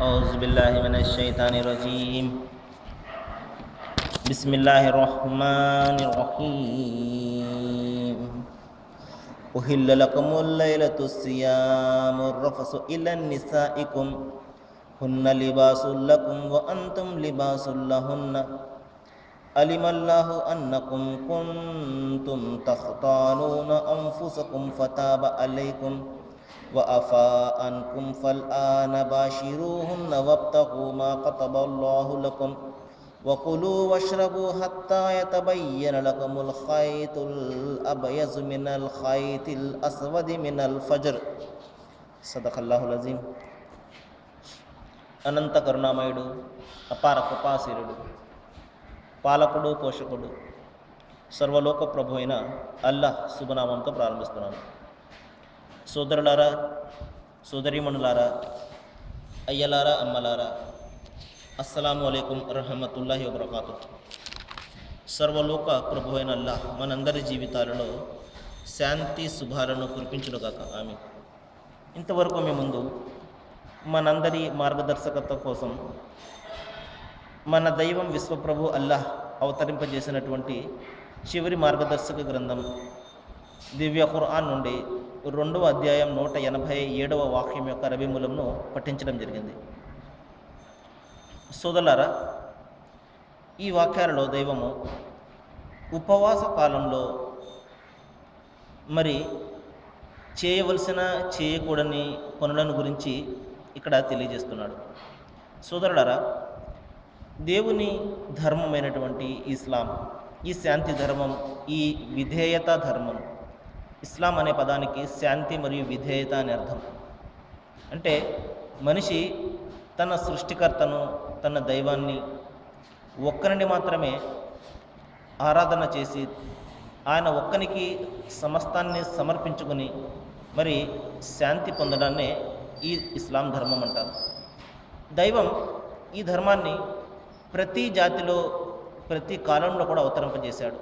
أعوذ بالله من الشيطان الرجيم بسم الله الرحمن الرحيم أهل لكم الليلة الصيام الرفس إلى نسائكم هن لباس لكم وأنتم لباس لهن علم الله أنكم كنتم تختانون أنفسكم فتاب عليكم وأفى عنكم فالآن باشروهن وابتغوا ما كتب الله لكم وكلوا واشربوا حتى يتبين لكم الخيط الأبيض من الخيط الأسود من الفجر صدق الله العظيم అనంత కరుణామయుడు అపార కృపాశీలుడు పాలకుడు పోషకుడు సర్వలోక ప్రభు అయిన అల్లాహ్ శుభనామంతో ప్రారంభిస్తున్నాను సోదరులారా సోదరీమణులారా అయ్యలారా అమ్మలారా అస్సలాము అలైకుం రహమతుల్లాహి వబర్కాతు సర్వలోక ప్రభు అయిన అల్లాహ్ మనందరి జీవితాలలో శాంతి శుభాలను కురిపించునుగాక ఆమె ఇంతవరకు మీ ముందు మనందరి మార్గదర్శకత్వం కోసం మన దైవం విశ్వప్రభు అల్లాహ్ అవతరింపజేసినటువంటి చివరి మార్గదర్శక గ్రంథం దివ్య ఖుర్ఆన్ నుండి రెండవ అధ్యాయం నూట ఎనభై ఏడవ వాక్యం యొక్క రవిమూలంను పఠించడం జరిగింది సోదలారా ఈ వాక్యాలలో దైవము ఉపవాస కాలంలో మరి చేయవలసిన చేయకూడని పనులను గురించి ఇక్కడ తెలియజేస్తున్నాడు సోదరులారా దేవుని ధర్మమైనటువంటి ఇస్లాం ఈ శాంతి ధర్మం ఈ విధేయత ధర్మం ఇస్లాం అనే పదానికి శాంతి మరియు విధేయత అని అర్థం అంటే మనిషి తన సృష్టికర్తను తన దైవాన్ని ఒక్కరిని మాత్రమే ఆరాధన చేసి ఆయన ఒక్కనికి సమస్తాన్ని సమర్పించుకొని మరి శాంతి పొందడాన్నే ఈ ఇస్లాం ధర్మం అంటారు దైవం ఈ ధర్మాన్ని ప్రతి జాతిలో ప్రతి కాలంలో కూడా అవతరింపజేశాడు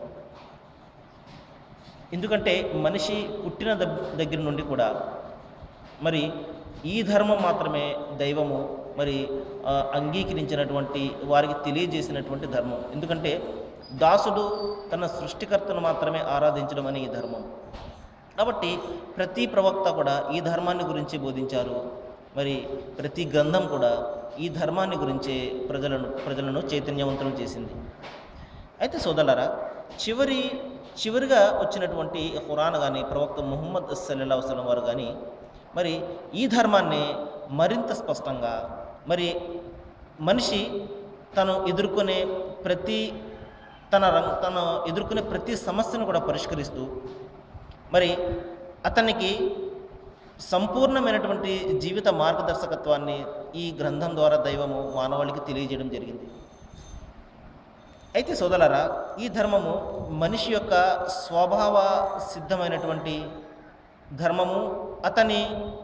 ఎందుకంటే మనిషి పుట్టిన దగ్గర నుండి కూడా మరి ఈ ధర్మం మాత్రమే దైవము మరి అంగీకరించినటువంటి వారికి తెలియజేసినటువంటి ధర్మం ఎందుకంటే దాసుడు తన సృష్టికర్తను మాత్రమే ఆరాధించడం అనే ఈ ధర్మం కాబట్టి ప్రతి ప్రవక్త కూడా ఈ ధర్మాన్ని గురించి బోధించారు మరి ప్రతి గ్రంథం కూడా ఈ ధర్మాన్ని గురించే ప్రజలను ప్రజలను చైతన్యవంతులను చేసింది అయితే సోదరులారా చివరి చివరిగా వచ్చినటువంటి ఖురాన్ కానీ ప్రవక్త ముహమ్మద్ సల్లల్లా వసలం వారు కానీ మరి ఈ ధర్మాన్ని మరింత స్పష్టంగా మరి మనిషి తను ఎదుర్కొనే ప్రతి తన రంగ తను ఎదుర్కొనే ప్రతి సమస్యను కూడా పరిష్కరిస్తూ మరి అతనికి సంపూర్ణమైనటువంటి జీవిత మార్గదర్శకత్వాన్ని ఈ గ్రంథం ద్వారా దైవము మానవాళికి తెలియజేయడం జరిగింది అయితే సోదలరా ఈ ధర్మము మనిషి యొక్క స్వభావ సిద్ధమైనటువంటి ధర్మము అతని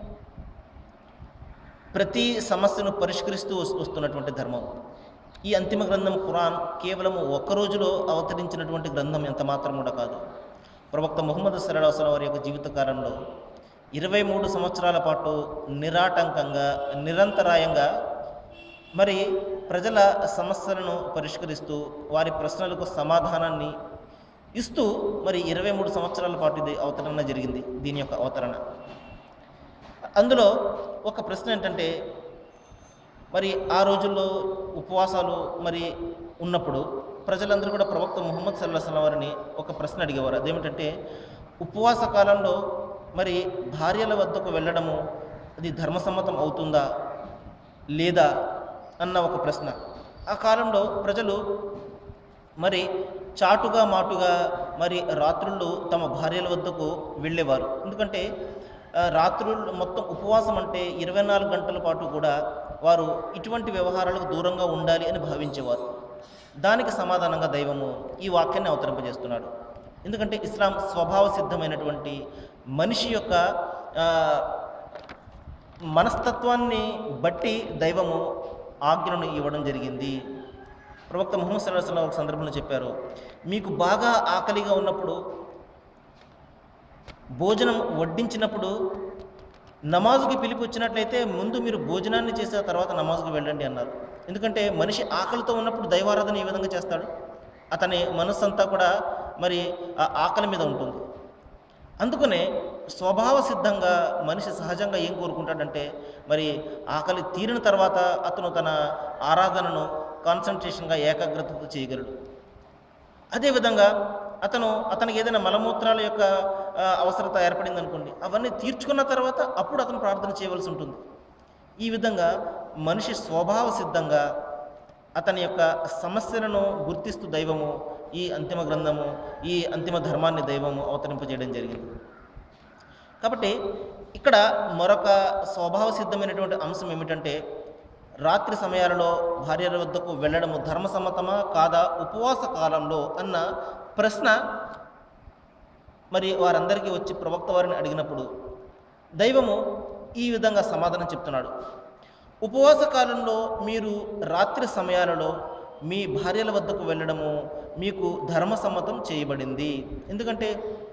ప్రతి సమస్యను పరిష్కరిస్తూ వస్తున్నటువంటి ధర్మం ఈ అంతిమ గ్రంథం ఖురాన్ కేవలం ఒక్క రోజులో అవతరించినటువంటి గ్రంథం ఎంత మాత్రం కూడా కాదు ప్రవక్త ముహమ్మద్ సల్లాహం వారి యొక్క జీవితకాలంలో ఇరవై మూడు సంవత్సరాల పాటు నిరాటంకంగా నిరంతరాయంగా మరి ప్రజల సమస్యలను పరిష్కరిస్తూ వారి ప్రశ్నలకు సమాధానాన్ని ఇస్తూ మరి ఇరవై మూడు సంవత్సరాల పాటు ఇది అవతరణ జరిగింది దీని యొక్క అవతరణ అందులో ఒక ప్రశ్న ఏంటంటే మరి ఆ రోజుల్లో ఉపవాసాలు మరి ఉన్నప్పుడు ప్రజలందరూ కూడా ప్రవక్త ముహమ్మద్ సల్లాహం వారిని ఒక ప్రశ్న అడిగేవారు అదేమిటంటే ఉపవాస కాలంలో మరి భార్యల వద్దకు వెళ్ళడము అది ధర్మసమ్మతం అవుతుందా లేదా అన్న ఒక ప్రశ్న ఆ కాలంలో ప్రజలు మరి చాటుగా మాటుగా మరి రాత్రుళ్ళు తమ భార్యల వద్దకు వెళ్ళేవారు ఎందుకంటే రాత్రులు మొత్తం ఉపవాసం అంటే ఇరవై నాలుగు గంటల పాటు కూడా వారు ఇటువంటి వ్యవహారాలకు దూరంగా ఉండాలి అని భావించేవారు దానికి సమాధానంగా దైవము ఈ వాక్యాన్ని అవతరింపజేస్తున్నాడు ఎందుకంటే ఇస్లాం స్వభావ సిద్ధమైనటువంటి మనిషి యొక్క మనస్తత్వాన్ని బట్టి దైవము ఆజ్ఞను ఇవ్వడం జరిగింది ప్రవక్త ముహమ్మద్ సల్లాహం ఒక సందర్భంలో చెప్పారు మీకు బాగా ఆకలిగా ఉన్నప్పుడు భోజనం వడ్డించినప్పుడు నమాజుకి పిలిపి వచ్చినట్లయితే ముందు మీరు భోజనాన్ని చేసిన తర్వాత నమాజుకి వెళ్ళండి అన్నారు ఎందుకంటే మనిషి ఆకలితో ఉన్నప్పుడు దైవారాధన ఏ విధంగా చేస్తాడు అతని మనస్సు అంతా కూడా మరి ఆ ఆకలి మీద ఉంటుంది అందుకనే స్వభావ సిద్ధంగా మనిషి సహజంగా ఏం కోరుకుంటాడంటే మరి ఆకలి తీరిన తర్వాత అతను తన ఆరాధనను కాన్సన్ట్రేషన్గా ఏకాగ్రతతో చేయగలడు అదేవిధంగా అతను అతనికి ఏదైనా మలమూత్రాల యొక్క ఆ, అవసరత ఏర్పడింది అనుకోండి అవన్నీ తీర్చుకున్న తర్వాత అప్పుడు అతను ప్రార్థన చేయవలసి ఉంటుంది ఈ విధంగా మనిషి స్వభావ సిద్ధంగా అతని యొక్క సమస్యలను గుర్తిస్తూ దైవము ఈ అంతిమ గ్రంథము ఈ అంతిమ ధర్మాన్ని దైవము అవతరింపజేయడం జరిగింది కాబట్టి ఇక్కడ మరొక స్వభావ సిద్ధమైనటువంటి అంశం ఏమిటంటే రాత్రి సమయాలలో భార్యల వద్దకు వెళ్ళడము ధర్మసమ్మతమా కాదా ఉపవాస కాలంలో అన్న ప్రశ్న మరి వారందరికీ వచ్చి ప్రవక్త వారిని అడిగినప్పుడు దైవము ఈ విధంగా సమాధానం చెప్తున్నాడు ఉపవాస కాలంలో మీరు రాత్రి సమయాలలో మీ భార్యల వద్దకు వెళ్ళడము మీకు ధర్మసమ్మతం చేయబడింది ఎందుకంటే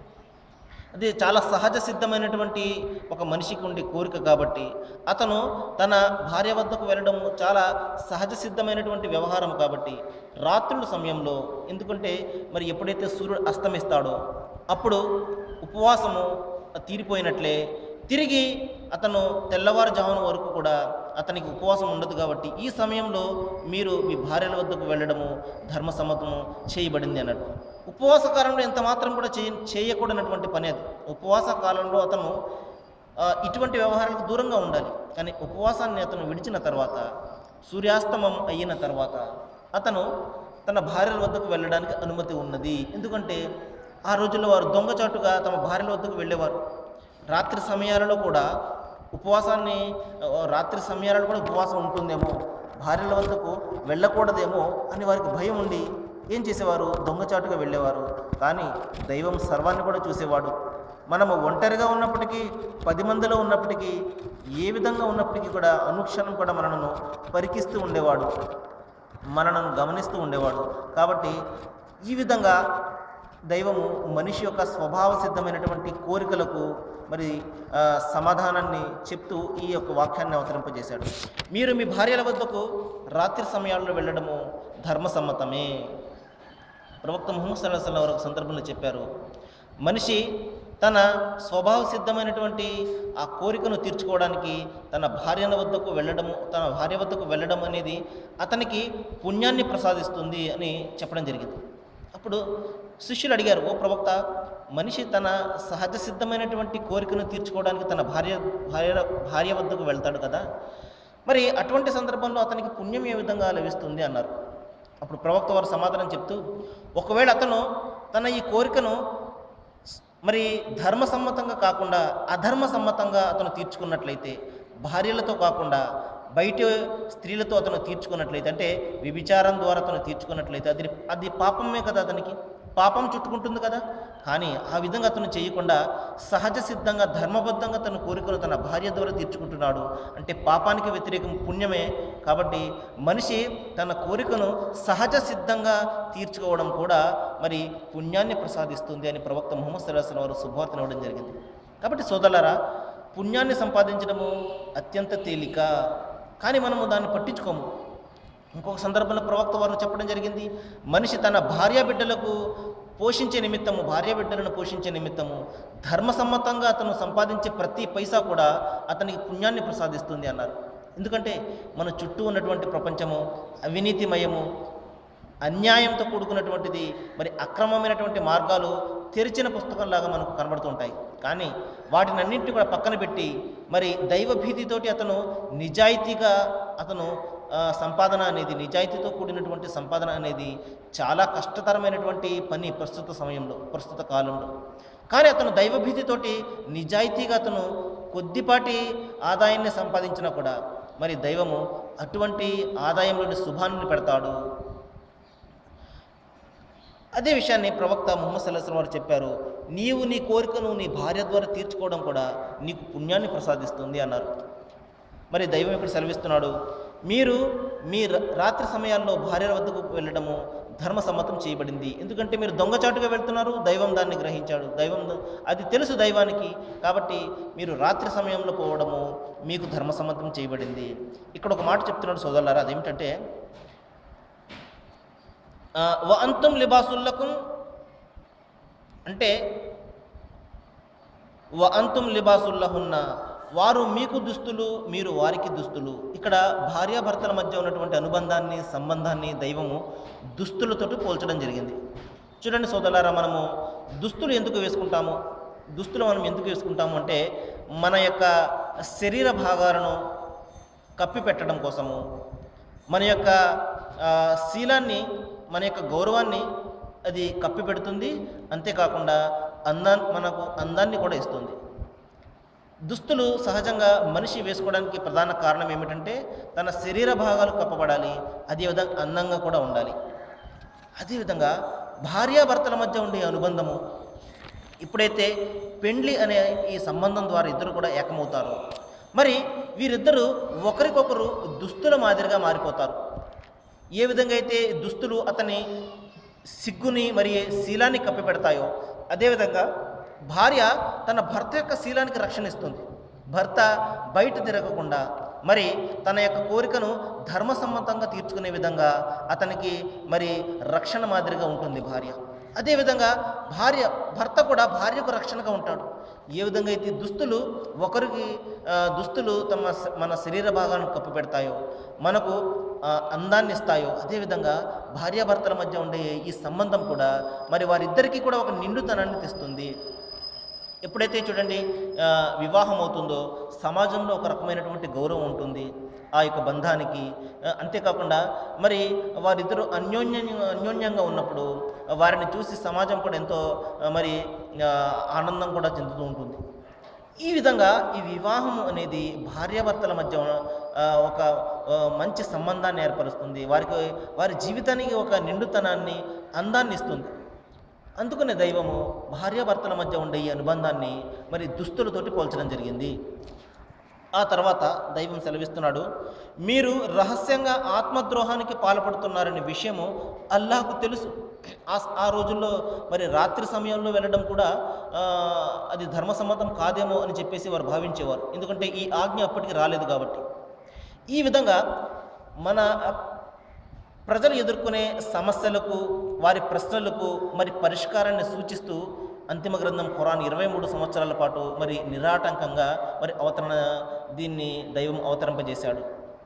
అది చాలా సహజ సిద్ధమైనటువంటి ఒక మనిషికి ఉండే కోరిక కాబట్టి అతను తన భార్య వద్దకు వెళ్ళడం చాలా సహజ సిద్ధమైనటువంటి వ్యవహారం కాబట్టి రాత్రుల సమయంలో ఎందుకంటే మరి ఎప్పుడైతే సూర్యుడు అస్తమిస్తాడో అప్పుడు ఉపవాసము తీరిపోయినట్లే తిరిగి అతను తెల్లవారుజామున వరకు కూడా అతనికి ఉపవాసం ఉండదు కాబట్టి ఈ సమయంలో మీరు మీ భార్యల వద్దకు వెళ్ళడము ధర్మసమ్మతము చేయబడింది అన్నట్టు ఉపవాస కాలంలో ఎంత మాత్రం కూడా చేయ చేయకూడనటువంటి పని అది ఉపవాస కాలంలో అతను ఆ, ఇటువంటి వ్యవహారాలకు దూరంగా ఉండాలి కానీ ఉపవాసాన్ని అతను విడిచిన తర్వాత సూర్యాస్తమం అయిన తర్వాత అతను తన భార్యల వద్దకు వెళ్ళడానికి అనుమతి ఉన్నది ఎందుకంటే ఆ రోజుల్లో వారు దొంగచాటుగా తమ భార్యల వద్దకు వెళ్ళేవారు రాత్రి సమయాలలో కూడా ఉపవాసాన్ని ఆ, రాత్రి సమయాలలో కూడా ఉపవాసం ఉంటుందేమో భార్యల వద్దకు వెళ్ళకూడదేమో అని వారికి భయం ఉండి ఏం చేసేవారు దొంగచాటుగా వెళ్ళేవారు కానీ దైవం సర్వాన్ని కూడా చూసేవాడు మనము ఒంటరిగా ఉన్నప్పటికీ పది మందిలో ఉన్నప్పటికీ ఏ విధంగా ఉన్నప్పటికీ కూడా అనుక్షణం కూడా మనను పరికిస్తూ ఉండేవాడు మనలను గమనిస్తూ ఉండేవాడు కాబట్టి ఈ విధంగా దైవము మనిషి యొక్క స్వభావ సిద్ధమైనటువంటి కోరికలకు మరి ఆ, సమాధానాన్ని చెప్తూ ఈ యొక్క వాక్యాన్ని అవతరింపజేశాడు మీరు మీ భార్యల వద్దకు రాత్రి సమయాల్లో వెళ్ళడము ధర్మసమ్మతమే ప్రవక్త ముహమ్మద్ సల్లాహ్ సల్లం వారు ఒక సందర్భంలో చెప్పారు మనిషి తన స్వభావ సిద్ధమైనటువంటి ఆ కోరికను తీర్చుకోవడానికి తన భార్యల వద్దకు వెళ్ళడము తన భార్య వద్దకు వెళ్ళడం అనేది అతనికి పుణ్యాన్ని ప్రసాదిస్తుంది అని చెప్పడం జరిగింది అప్పుడు శిష్యులు అడిగారు ఓ ప్రవక్త మనిషి తన సహజ సిద్ధమైనటువంటి కోరికను తీర్చుకోవడానికి తన భార్య భార్య భార్య వద్దకు వెళ్తాడు కదా మరి అటువంటి సందర్భంలో అతనికి పుణ్యం ఏ విధంగా లభిస్తుంది అన్నారు అప్పుడు ప్రవక్త వారు సమాధానం చెప్తూ ఒకవేళ అతను తన ఈ కోరికను స్- మరి ధర్మసమ్మతంగా కాకుండా అధర్మ సమ్మతంగా అతను తీర్చుకున్నట్లయితే భార్యలతో కాకుండా బయట స్త్రీలతో అతను తీర్చుకున్నట్లయితే అంటే విభిచారం ద్వారా అతను తీర్చుకున్నట్లయితే అది అది పాపమే కదా అతనికి పాపం చుట్టుకుంటుంది కదా కానీ ఆ విధంగా అతను చేయకుండా సహజ సిద్ధంగా ధర్మబద్ధంగా తన కోరికను తన భార్య ద్వారా తీర్చుకుంటున్నాడు అంటే పాపానికి వ్యతిరేకం పుణ్యమే కాబట్టి మనిషి తన కోరికను సహజ సిద్ధంగా తీర్చుకోవడం కూడా మరి పుణ్యాన్ని ప్రసాదిస్తుంది అని ప్రవక్త ముహమ్మద్ సల్లాహం వారు శుభవార్తను ఇవ్వడం జరిగింది కాబట్టి సోదరులారా పుణ్యాన్ని సంపాదించడము అత్యంత తేలిక కానీ మనము దాన్ని పట్టించుకోము ఇంకొక సందర్భంలో ప్రవక్త వారు చెప్పడం జరిగింది మనిషి తన భార్య బిడ్డలకు పోషించే నిమిత్తము భార్య బిడ్డలను పోషించే నిమిత్తము ధర్మసమ్మతంగా అతను సంపాదించే ప్రతి పైసా కూడా అతనికి పుణ్యాన్ని ప్రసాదిస్తుంది అన్నారు ఎందుకంటే మన చుట్టూ ఉన్నటువంటి ప్రపంచము అవినీతిమయము అన్యాయంతో కూడుకున్నటువంటిది మరి అక్రమమైనటువంటి మార్గాలు తెరిచిన పుస్తకంలాగా మనకు కనబడుతూ ఉంటాయి కానీ వాటిని అన్నింటినీ కూడా పక్కన పెట్టి మరి దైవ భీతితోటి అతను నిజాయితీగా అతను ఆ, సంపాదన అనేది నిజాయితీతో కూడినటువంటి సంపాదన అనేది చాలా కష్టతరమైనటువంటి పని ప్రస్తుత సమయంలో ప్రస్తుత కాలంలో కానీ అతను దైవభీతితోటి నిజాయితీగా అతను కొద్దిపాటి ఆదాయాన్ని సంపాదించినా కూడా మరి దైవము అటువంటి ఆదాయంలోని శుభాన్ని పెడతాడు అదే విషయాన్ని ప్రవక్త ముహమ్మద్ సల్లాహం వారు చెప్పారు నీవు నీ కోరికను నీ భార్య ద్వారా తీర్చుకోవడం కూడా నీకు పుణ్యాన్ని ప్రసాదిస్తుంది అన్నారు మరి దైవం ఇక్కడ సెలవిస్తున్నాడు మీరు మీ ర- రాత్రి సమయాల్లో భార్యల వద్దకు వెళ్ళడము ధర్మసమ్మతం చేయబడింది ఎందుకంటే మీరు దొంగచాటుగా వెళ్తున్నారు దైవం దాన్ని గ్రహించాడు దైవం ద- అది తెలుసు దైవానికి కాబట్టి మీరు రాత్రి సమయంలో పోవడము మీకు ధర్మసమ్మతం చేయబడింది ఇక్కడ ఒక మాట చెప్తున్నాడు సోదరులారా అదేమిటంటే ఆ, వ అంతుం లిబాసుల్లకుం అంటే వ అంతుం లిబాసుల్లహున్న వారు మీకు దుస్తులు మీరు వారికి దుస్తులు ఇక్కడ భార్యాభర్తల మధ్య ఉన్నటువంటి అనుబంధాన్ని సంబంధాన్ని దైవము దుస్తులతోటి పోల్చడం జరిగింది చూడండి సోదరులారా మనము దుస్తులు ఎందుకు వేసుకుంటాము దుస్తులు మనం ఎందుకు వేసుకుంటాము అంటే మన యొక్క శరీర భాగాలను కప్పిపెట్టడం కోసము మన యొక్క ఆ, శీలాన్ని మన యొక్క గౌరవాన్ని అది కప్పిపెడుతుంది అంతేకాకుండా అందా మనకు అందాన్ని కూడా ఇస్తుంది దుస్తులు సహజంగా మనిషి వేసుకోవడానికి ప్రధాన కారణం ఏమిటంటే తన శరీర భాగాలు కప్పబడాలి అదేవిధంగా అందంగా కూడా ఉండాలి అదేవిధంగా భార్యాభర్తల మధ్య ఉండే అనుబంధము ఇప్పుడైతే పెండ్లి అనే ఈ సంబంధం ద్వారా ఇద్దరు కూడా ఏకమవుతారు మరి వీరిద్దరూ ఒకరికొకరు దుస్తుల మాదిరిగా మారిపోతారు ఏ విధంగా అయితే దుస్తులు అతని సిగ్గుని మరి శీలాన్ని కప్పిపెడతాయో అదేవిధంగా భార్య తన భర్త యొక్క శీలానికి రక్షణ ఇస్తుంది భర్త బయట తిరగకుండా మరి తన యొక్క కోరికను ధర్మసమ్మతంగా తీర్చుకునే విధంగా అతనికి మరి రక్షణ మాదిరిగా ఉంటుంది భార్య అదేవిధంగా భార్య భర్త కూడా భార్యకు రక్షణగా ఉంటాడు ఏ విధంగా అయితే దుస్తులు ఒకరికి ఆ, దుస్తులు తమ స- మన శరీర భాగాలను కప్పిపెడతాయో మనకు ఆ, అందాన్ని ఇస్తాయో అదేవిధంగా భార్యాభర్తల మధ్య ఉండే ఈ సంబంధం కూడా మరి వారిద్దరికీ కూడా ఒక నిండుతనాన్ని తెస్తుంది ఎప్పుడైతే చూడండి ఆ, వివాహం అవుతుందో సమాజంలో ఒక రకమైనటువంటి గౌరవం ఉంటుంది ఆ యొక్క బంధానికి ఆ, అంతేకాకుండా మరి వారిద్దరూ అన్యోన్యంగా అన్యోన్యంగా ఉన్నప్పుడు వారిని చూసి సమాజం కూడా ఎంతో ఆ, మరి ఆ, ఆనందం కూడా చెందుతూ ఉంటుంది ఈ విధంగా ఈ వివాహం అనేది భార్యాభర్తల మధ్య ఆ, ఒక ఆ, మంచి సంబంధాన్ని ఏర్పరుస్తుంది వారికి వారి జీవితానికి ఒక నిండుతనాన్ని అందాన్ని ఇస్తుంది అందుకనే దైవము భార్యాభర్తల మధ్య ఉండే ఈ అనుబంధాన్ని మరి దుస్తులతోటి పోల్చడం జరిగింది ఆ తర్వాత దైవం సెలవిస్తున్నాడు మీరు రహస్యంగా ఆత్మద్రోహానికి పాల్పడుతున్నారనే విషయము అల్లాహకు తెలుసు ఆ ఆ రోజుల్లో మరి రాత్రి సమయంలో వెళ్ళడం కూడా ఆ, అది ధర్మసమ్మతం కాదేమో అని చెప్పేసి వారు భావించేవారు ఎందుకంటే ఈ ఆజ్ఞ అప్పటికి రాలేదు కాబట్టి ఈ విధంగా మన ప్రజలు ఎదుర్కొనే సమస్యలకు వారి ప్రశ్నలకు మరి పరిష్కారాన్ని సూచిస్తూ అంతిమ గ్రంథం ఖురాన్ ఇరవై మూడు సంవత్సరాల పాటు మరి నిరాటంకంగా మరి అవతరణ దీన్ని దైవం అవతరింపజేశాడు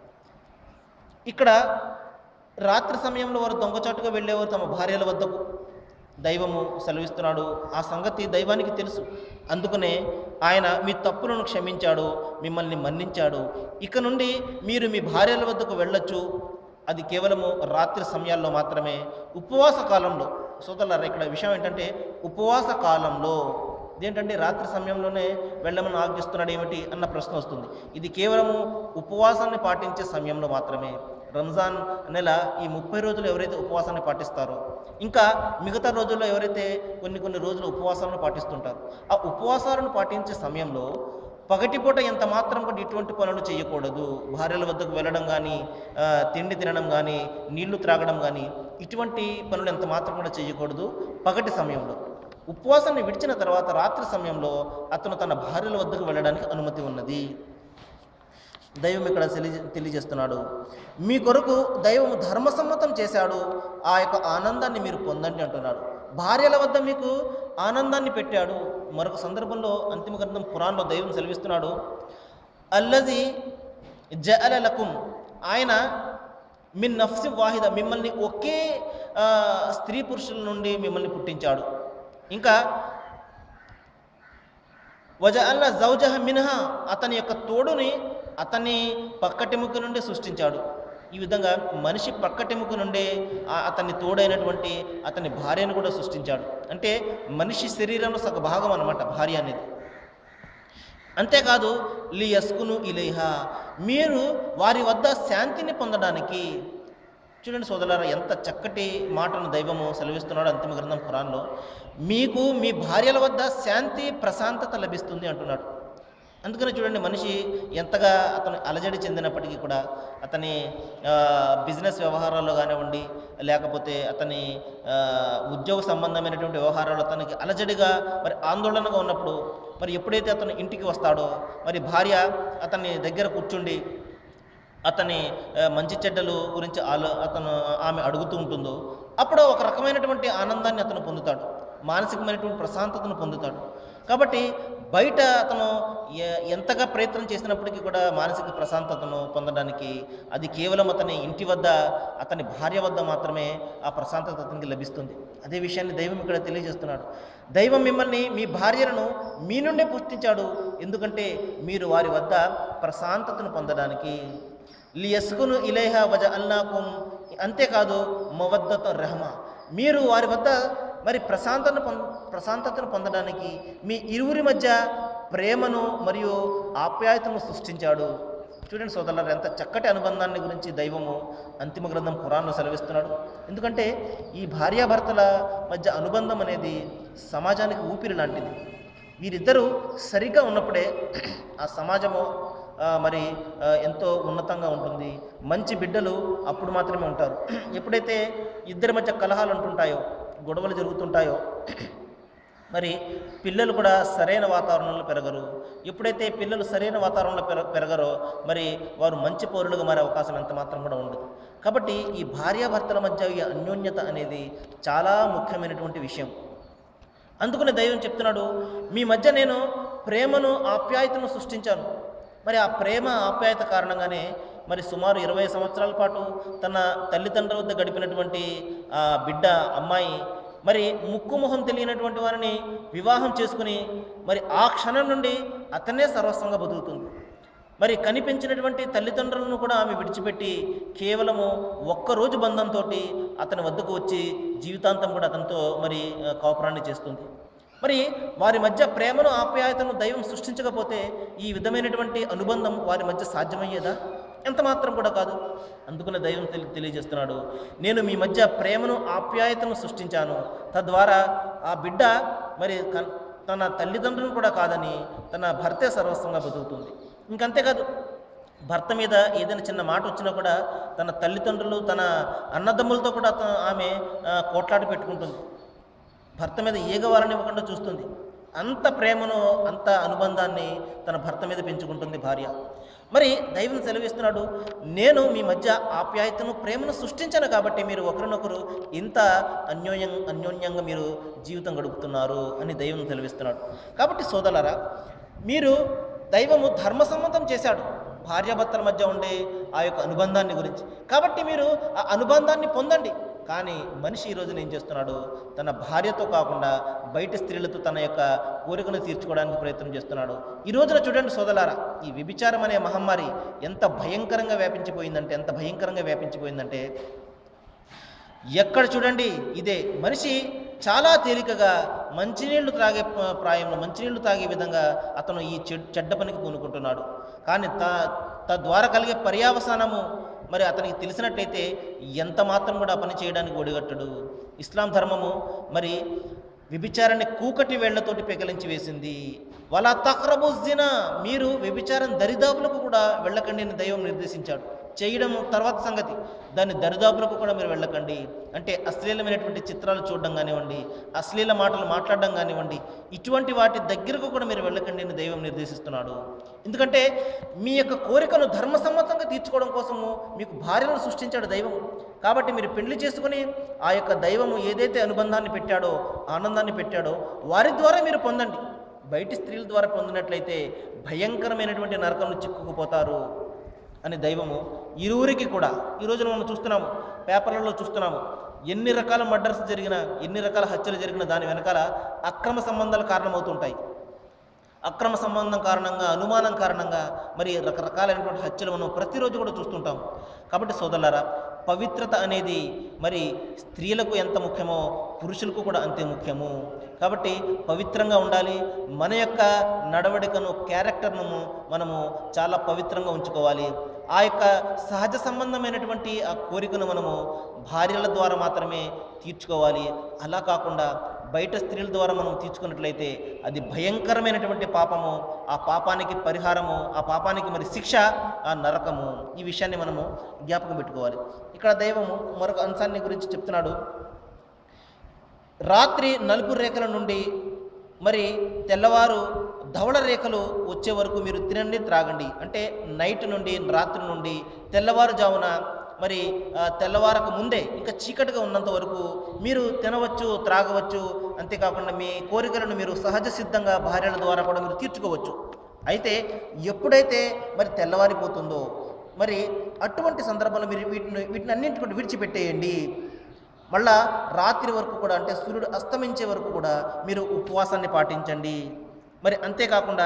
ఇక్కడ రాత్రి సమయంలో వారు దొంగచాటుగా వెళ్ళేవారు తమ భార్యల వద్దకు దైవము సెలవిస్తున్నాడు ఆ సంగతి దైవానికి తెలుసు అందుకనే ఆయన మీ తప్పులను క్షమించాడు మిమ్మల్ని మన్నించాడు ఇక నుండి మీరు మీ భార్యల వద్దకు వెళ్ళొచ్చు అది కేవలము రాత్రి సమయాల్లో మాత్రమే ఉపవాస కాలంలో సోదరులారా ఇక్కడ విషయం ఏంటంటే ఉపవాస కాలంలో ఇదేంటంటే రాత్రి సమయంలోనే వెళ్ళమని ఆజ్ఞిస్తున్నాడు ఏమిటి అన్న ప్రశ్న వస్తుంది ఇది కేవలము ఉపవాసాన్ని పాటించే సమయంలో మాత్రమే రంజాన్ నెల ఈ ముప్పై రోజులు ఎవరైతే ఉపవాసాన్ని పాటిస్తారో ఇంకా మిగతా రోజుల్లో ఎవరైతే కొన్ని కొన్ని రోజులు ఉపవాసాలను పాటిస్తుంటారో ఆ ఉపవాసాలను పాటించే సమయంలో పగటిపూట ఎంత మాత్రం కూడా ఇటువంటి పనులు చేయకూడదు భార్యల వద్దకు వెళ్ళడం కానీ ఆ, తిండి తినడం కానీ నీళ్లు త్రాగడం కానీ ఇటువంటి పనులు ఎంత మాత్రం కూడా చేయకూడదు పగటి సమయంలో ఉపవాసాన్ని విడిచిన తర్వాత రాత్రి సమయంలో అతను తన భార్యల వద్దకు వెళ్ళడానికి అనుమతి ఉన్నది దైవం ఇక్కడ తెలియ తెలియజేస్తున్నాడు మీ కొరకు దైవం ధర్మసమ్మతం చేశాడు ఆ యొక్క ఆనందాన్ని మీరు పొందండి అంటున్నాడు భార్యల వద్ద మీకు ఆనందాన్ని పెట్టాడు మరొక సందర్భంలో అంతిమ గ్రంథం పురాణంలో దైవం సెలవిస్తున్నాడు అల్లది జఅలలకుం ఆయన మిన్ నఫ్సి వాహిద మిమ్మల్ని ఒకే ఆ, స్త్రీ పురుషుల నుండి మిమ్మల్ని పుట్టించాడు ఇంకా వజ అల్ల జౌజహ మినహా అతని యొక్క తోడుని అతని పక్కటెముక నుండి సృష్టించాడు ఈ విధంగా మనిషి పక్కటెముక నుండే ఆ- అతని తోడైనటువంటి అతని భార్యను కూడా సృష్టించాడు అంటే మనిషి శరీరంలో సగ భాగం అన్నమాట భార్య అనేది అంతేకాదు లి యస్కును ఇలేహా మీరు వారి వద్ద శాంతిని పొందడానికి చూడండి సోదరులారా ఎంత చక్కటి మాటను దైవము సెలవిస్తున్నాడు అంతిమ గ్రంథం ఖురాన్లో మీకు మీ భార్యల వద్ద శాంతి ప్రశాంతత లభిస్తుంది అంటున్నాడు అందుకని చూడండి మనిషి ఎంతగా అతను అలజడి చెందినప్పటికీ కూడా అతని ఆ, బిజినెస్ వ్యవహారాల్లో కానివ్వండి లేకపోతే అతని ఆ, ఉద్యోగ సంబంధమైనటువంటి వ్యవహారాలు అతనికి అలజడిగా మరి ఆందోళనగా ఉన్నప్పుడు మరి ఎప్పుడైతే అతను ఇంటికి వస్తాడో మరి భార్య అతని దగ్గర కూర్చుండి అతని ఆ, మంచి చెడ్డలు గురించి ఆలో అతను ఆమె అడుగుతూ ఉంటుందో అప్పుడు ఒక రకమైనటువంటి ఆనందాన్ని అతను పొందుతాడు మానసికమైనటువంటి ప్రశాంతతను పొందుతాడు కాబట్టి బయట అతను ఎ- ఎంతగా ప్రయత్నం చేసినప్పటికీ కూడా మానసిక ప్రశాంతతను పొందడానికి అది కేవలం అతని ఇంటి వద్ద అతని భార్య వద్ద మాత్రమే ఆ ప్రశాంతత అతనికి లభిస్తుంది అదే విషయాన్ని దైవం ఇక్కడ తెలియజేస్తున్నాడు దైవం మిమ్మల్ని మీ భార్యలను మీ నుండే పుష్టించాడు ఎందుకంటే మీరు వారి వద్ద ప్రశాంతతను పొందడానికి లియస్కును ఇలేహ వజ అల్లాకుం అంతేకాదు మవద్దత రహమ మీరు వారి వద్ద మరి ప్రశాంతతను పొంద ప్రశాంతతను పొందడానికి మీ ఇరువురి మధ్య ప్రేమను మరియు ఆప్యాయతను సృష్టించాడు చూడండి సోదరులారు ఎంత చక్కటి అనుబంధాన్ని గురించి దైవము అంతిమ గ్రంథం ఖురాన్లో సెలవిస్తున్నాడు ఎందుకంటే ఈ భార్యాభర్తల మధ్య అనుబంధం అనేది సమాజానికి ఊపిరి లాంటిది వీరిద్దరూ సరిగ్గా ఉన్నప్పుడే ఆ సమాజము ఆ, మరి ఆ, ఎంతో ఉన్నతంగా ఉంటుంది మంచి బిడ్డలు అప్పుడు మాత్రమే ఉంటారు ఎప్పుడైతే ఇద్దరి మధ్య కలహాలు ఉంటుంటాయో గొడవలు జరుగుతుంటాయో మరి పిల్లలు కూడా సరైన వాతావరణంలో పెరగరు ఎప్పుడైతే పిల్లలు సరైన వాతావరణంలో పెర పెరగరో మరి వారు మంచి పౌరులుగా మారే అవకాశం ఎంత మాత్రం కూడా ఉండదు కాబట్టి ఈ భార్యాభర్తల మధ్య ఈ అన్యోన్యత అనేది చాలా ముఖ్యమైనటువంటి విషయం అందుకనే దైవం చెప్తున్నాడు మీ మధ్య నేను ప్రేమను ఆప్యాయతను సృష్టించాను మరి ఆ ప్రేమ ఆప్యాయత కారణంగానే మరి సుమారు ఇరవై సంవత్సరాల పాటు తన తల్లిదండ్రుల వద్ద గడిపినటువంటి ఆ బిడ్డ అమ్మాయి మరి ముక్కు మొహం తెలియనటువంటి వారిని వివాహం చేసుకుని మరి ఆ క్షణం నుండి అతనే సర్వస్వంగా బతుకుతుంది మరి కనిపించినటువంటి తల్లిదండ్రులను కూడా ఆమె విడిచిపెట్టి కేవలము ఒక్కరోజు బంధంతో అతని వద్దకు వచ్చి జీవితాంతం కూడా అతనితో మరి ఆ, కాపురాన్ని చేస్తుంది మరి వారి మధ్య ప్రేమను ఆప్యాయతను దైవం సృష్టించకపోతే ఈ విధమైనటువంటి అనుబంధం వారి మధ్య సాధ్యమయ్యేదా ఎంత మాత్రం కూడా కాదు అందుకనే దైవం తెలి తెలియజేస్తున్నాడు నేను మీ మధ్య ప్రేమను ఆప్యాయతను సృష్టించాను తద్వారా ఆ బిడ్డ మరి కన్- తన తల్లిదండ్రులను కూడా కాదని తన భర్తే సర్వస్వంగా బతుకుతుంది ఇంకంతేకాదు భర్త మీద ఏదైనా చిన్న మాట వచ్చినా కూడా తన తల్లిదండ్రులు తన అన్నదమ్ములతో కూడా అత- ఆమె ఆ, కోట్లాట పెట్టుకుంటుంది భర్త మీద ఈగవాలనివ్వకుండా చూస్తుంది అంత ప్రేమను అంత అనుబంధాన్ని తన భర్త మీద పెంచుకుంటుంది భార్య మరి దైవం సెలవిస్తున్నాడు నేను మీ మధ్య ఆప్యాయతను ప్రేమను సృష్టించాను కాబట్టి మీరు ఒకరినొకరు ఇంత అన్యోన్యం అన్యోన్యంగా మీరు జీవితం గడుపుతున్నారు అని దైవం సెలవిస్తున్నాడు కాబట్టి సోదరులారా మీరు దైవము ధర్మసమ్మతం చేశాడు భార్యాభర్తల మధ్య ఉండే ఆ యొక్క అనుబంధాన్ని గురించి కాబట్టి మీరు ఆ అనుబంధాన్ని పొందండి కానీ మనిషి ఈ రోజున ఏం చేస్తున్నాడు తన భార్యతో కాకుండా బయట స్త్రీలతో తన యొక్క కోరికను తీర్చుకోవడానికి ప్రయత్నం చేస్తున్నాడు ఈ రోజున చూడండి సోదలారా ఈ వ్యభిచారం అనే మహమ్మారి ఎంత భయంకరంగా వ్యాపించిపోయిందంటే ఎంత భయంకరంగా వ్యాపించిపోయిందంటే ఎక్కడ చూడండి ఇదే మనిషి చాలా తేలికగా మంచినీళ్లు త్రాగే ప- ప్రాయంలో మంచినీళ్లు తాగే విధంగా అతను ఈ చెడ్ చెడ్డ పనికి పూనుకుంటున్నాడు కానీ త తద్వారా కలిగే పర్యావసానము మరి అతనికి తెలిసినట్లయితే ఎంత మాత్రం కూడా ఆ పని చేయడానికి ఒడిగట్టడు ఇస్లాం ధర్మము మరి వ్యభిచారాన్ని కూకటి వేళ్లతోటి పెకలించి వేసింది వలా తక్రబు జినా మీరు వ్యభిచారం దరిదాపులకు కూడా వెళ్ళకండి అని దైవం నిర్దేశించాడు చేయడం తర్వాత సంగతి దాని దరిదాపులకు కూడా మీరు వెళ్ళకండి అంటే అశ్లీలమైనటువంటి చిత్రాలు చూడడం కానివ్వండి అశ్లీల మాటలు మాట్లాడడం కానివ్వండి ఇటువంటి వాటి దగ్గరకు కూడా మీరు వెళ్ళకండి అని దైవం నిర్దేశిస్తున్నాడు ఎందుకంటే మీ యొక్క కోరికను ధర్మసమ్మతంగా తీర్చుకోవడం కోసము మీకు భార్యను సృష్టించాడు దైవం కాబట్టి మీరు పెళ్లి చేసుకుని ఆ యొక్క దైవము ఏదైతే అనుబంధాన్ని పెట్టాడో ఆనందాన్ని పెట్టాడో వారి ద్వారా మీరు పొందండి బయటి స్త్రీల ద్వారా పొందినట్లయితే భయంకరమైనటువంటి నరకంలో చిక్కుకుపోతారు అని దైవము ఇరువురికి కూడా ఈ రోజున మనం చూస్తున్నాము పేపర్లలో చూస్తున్నాము ఎన్ని రకాల మర్డర్స్ జరిగినా ఎన్ని రకాల హత్యలు జరిగినా దాని వెనకాల అక్రమ సంబంధాలు కారణమవుతుంటాయి అక్రమ సంబంధం కారణంగా అనుమానం కారణంగా మరి రకరకాలైనటువంటి హత్యలు మనం ప్రతిరోజు కూడా చూస్తుంటాం కాబట్టి సోదరులారా పవిత్రత అనేది మరి స్త్రీలకు ఎంత ముఖ్యమో పురుషులకు కూడా అంతే ముఖ్యము కాబట్టి పవిత్రంగా ఉండాలి మన యొక్క నడవడికను క్యారెక్టర్ను మనము చాలా పవిత్రంగా ఉంచుకోవాలి ఆ యొక్క సహజ సంబంధమైనటువంటి ఆ కోరికను మనము భార్యల ద్వారా మాత్రమే తీర్చుకోవాలి అలా కాకుండా బయట స్త్రీల ద్వారా మనం తీర్చుకున్నట్లయితే అది భయంకరమైనటువంటి పాపము ఆ పాపానికి పరిహారము ఆ పాపానికి మరి శిక్ష ఆ నరకము ఈ విషయాన్ని మనము జ్ఞాపకం పెట్టుకోవాలి ఇక్కడ దైవము మరొక అంశాన్ని గురించి చెప్తున్నాడు రాత్రి నలుపు రేఖల నుండి మరి తెల్లవారు ధవళ రేఖలు వచ్చే వరకు మీరు తినండి త్రాగండి అంటే నైట్ నుండి రాత్రి నుండి తెల్లవారుజామున మరి ఆ, తెల్లవారక ముందే ఇంకా చీకటిగా ఉన్నంత వరకు మీరు తినవచ్చు త్రాగవచ్చు అంతేకాకుండా మీ కోరికలను మీరు సహజ సిద్ధంగా భార్యల ద్వారా కూడా మీరు తీర్చుకోవచ్చు అయితే ఎప్పుడైతే మరి తెల్లవారిపోతుందో మరి అటువంటి సందర్భంలో మీరు వీటిని వీటిని అన్నింటి కూడా విడిచిపెట్టేయండి మళ్ళా రాత్రి వరకు కూడా అంటే సూర్యుడు అస్తమించే వరకు కూడా మీరు ఉపవాసాన్ని పాటించండి మరి అంతేకాకుండా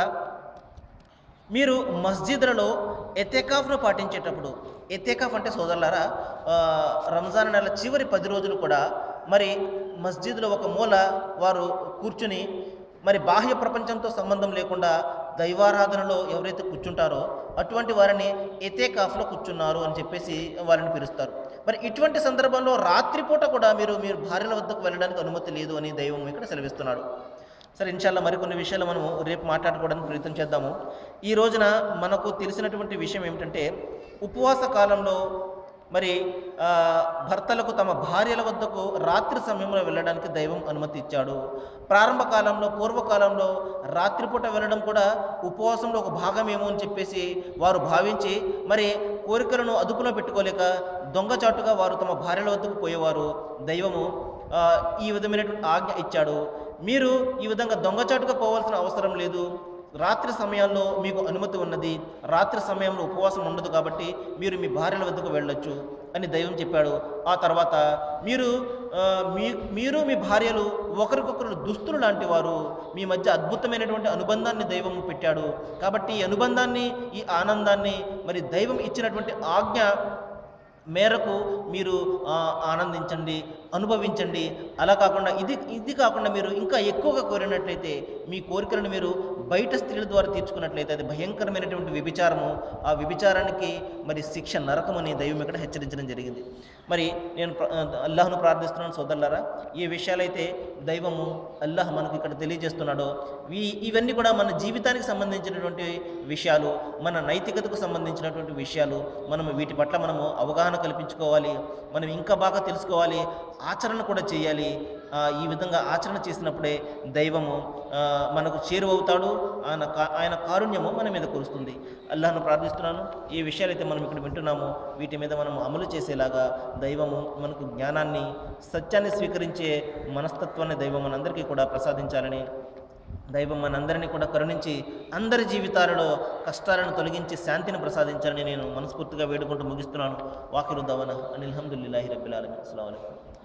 మీరు మస్జిద్లలో ఎతేకాఫ్ను పాటించేటప్పుడు ఎతేకాఫ్ అంటే సోదరులారా ఆ, రంజాన్ నెల చివరి పది రోజులు కూడా మరి మస్జిద్లో ఒక మూల వారు కూర్చుని మరి బాహ్య ప్రపంచంతో సంబంధం లేకుండా దైవారాధనలో ఎవరైతే కూర్చుంటారో అటువంటి వారిని ఎతేకాఫ్లో కూర్చున్నారు అని చెప్పేసి వారిని పిలుస్తారు మరి ఇటువంటి సందర్భంలో రాత్రిపూట కూడా మీరు మీరు భార్యల వద్దకు వెళ్ళడానికి అనుమతి లేదు అని దైవం ఇక్కడ సెలవిస్తున్నాడు సరే ఇన్షాల్లా మరికొన్ని విషయాలు మనము రేపు మాట్లాడుకోవడానికి ప్రయత్నం చేద్దాము ఈ రోజున మనకు తెలిసినటువంటి విషయం ఏమిటంటే ఉపవాస కాలంలో మరి ఆ, భర్తలకు తమ భార్యల వద్దకు రాత్రి సమయంలో వెళ్ళడానికి దైవం అనుమతి ఇచ్చాడు ప్రారంభ కాలంలో పూర్వకాలంలో రాత్రిపూట వెళ్ళడం కూడా ఉపవాసంలో ఒక భాగమేమో అని చెప్పేసి వారు భావించి మరి కోరికలను అదుపులో పెట్టుకోలేక దొంగచాటుగా వారు తమ భార్యల వద్దకు పోయేవారు దైవము ఆ, ఈ విధమైనటువంటి ఆజ్ఞ ఇచ్చాడు మీరు ఈ విధంగా దొంగచాటుగా పోవాల్సిన అవసరం లేదు రాత్రి సమయాల్లో మీకు అనుమతి ఉన్నది రాత్రి సమయంలో ఉపవాసం ఉండదు కాబట్టి మీరు మీ భార్యల వద్దకు వెళ్ళొచ్చు అని దైవం చెప్పాడు ఆ తర్వాత మీరు ఆ, మీ మీరు మీ భార్యలు ఒకరికొకరు దుస్తులు లాంటి వారు మీ మధ్య అద్భుతమైనటువంటి అనుబంధాన్ని దైవం పెట్టాడు కాబట్టి ఈ అనుబంధాన్ని ఈ ఆనందాన్ని మరి దైవం ఇచ్చినటువంటి ఆజ్ఞ మేరకు మీరు ఆ, ఆనందించండి అనుభవించండి అలా కాకుండా ఇది ఇది కాకుండా మీరు ఇంకా ఎక్కువగా కోరినట్లయితే మీ కోరికలను మీరు బయట స్త్రీల ద్వారా తీర్చుకున్నట్లయితే అది భయంకరమైనటువంటి వ్యభిచారము ఆ వ్యభిచారానికి మరి శిక్ష నరకమని దైవం ఇక్కడ హెచ్చరించడం జరిగింది మరి నేను ప్ర- అల్లాహ్ను ప్రార్థిస్తున్నాను సోదరులారా ఈ విషయాలైతే దైవము అల్లాహ్ మనకు ఇక్కడ తెలియజేస్తున్నాడో ఈ ఇవన్నీ కూడా మన జీవితానికి సంబంధించినటువంటి విషయాలు మన నైతికతకు సంబంధించినటువంటి విషయాలు మనం వీటి పట్ల మనము అవగాహన కల్పించుకోవాలి మనం ఇంకా బాగా తెలుసుకోవాలి ఆచరణ కూడా చేయాలి ఆ, ఈ విధంగా ఆచరణ చేసినప్పుడే దైవము ఆ, మనకు చేరువవుతాడు ఆయన కా- ఆయన కారుణ్యము మన మీద కురుస్తుంది అల్లాహ్ను ప్రార్థిస్తున్నాను ఈ విషయాలైతే మనం ఇక్కడ వింటున్నామో వీటి మీద మనం అమలు చేసేలాగా దైవము మనకు జ్ఞానాన్ని సత్యాన్ని స్వీకరించే మనస్తత్వాన్ని దైవం మనందరికీ కూడా ప్రసాదించాలని దైవం మనందరినీ కూడా కరుణించి అందరి జీవితాలలో కష్టాలను తొలగించి శాంతిని ప్రసాదించాలని నేను మనస్ఫూర్తిగా వేడుకుంటూ ముగిస్తున్నాను వాకిరు దవన అనిల్హమ్దుల్లాహి రబ్బిల్ ఆలమీన్ అస్సలాము అలైకుం